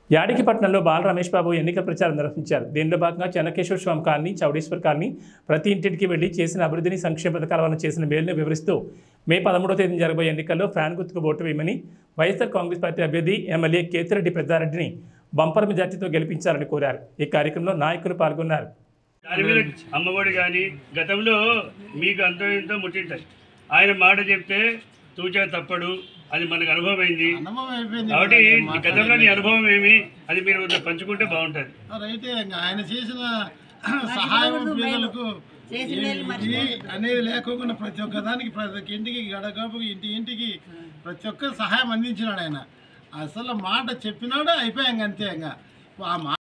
యాడికిపట్నంలో బాల రమేష్ బాబు ఎన్నికల ప్రచారం నిర్వహించారు దీనిలో భాగంగా చెన్నకేశ్వర స్వామి కాలనీ చౌడేశ్వర్ కాలనీ ప్రతి ఇంటింటికి వెళ్లి చేసిన అభివృద్ధిని సంక్షేమ పథకాల వల్ల చేసిన మేలును వివరిస్తూ మే పదమూడవ తేదీన జరగబోయే ఎన్నికల్లో ఫ్యాన్ గుర్తుకు ఓటు వేయమని వైఎస్ఆర్ కాంగ్రెస్ పార్టీ అభ్యర్థి ఎమ్మెల్యే కేతిరెడ్డి పెద్దారెడ్డిని బంపర్ మెజార్టీతో గెలిపించాలని కోరారు ఈ కార్యక్రమంలో నాయకులు పాల్గొన్నారు దాని మీద అమ్మఒడి కానీ గతంలో మీకు అంతో ఇంతో ముట్టింటాయి ఆయన మాట చెప్తే తూచా తప్పడు అది మనకు అనుభవం అయింది అనుభవం అయిపోయింది కాబట్టి కదా, ఈ మాట్లాడేది. గతంలో నీ అనుభవం ఏమి అది మీరు కొంచెం పంచుకుంటే బాగుంటుంది రైతే ఇంకా ఆయన చేసిన సహాయం పేదలకు ఇది అనేది లేకోకుండా ప్రతి ఒక్క దానికి ప్రతి ఒక్క ఇంటికి గడగపు ఇంటి ఇంటికి ప్రతి ఒక్క సహాయం అందించినాడు ఆయన అసలు మాట చెప్పినాడు అయిపోయాం అంతే ఇంకా ఆ మాట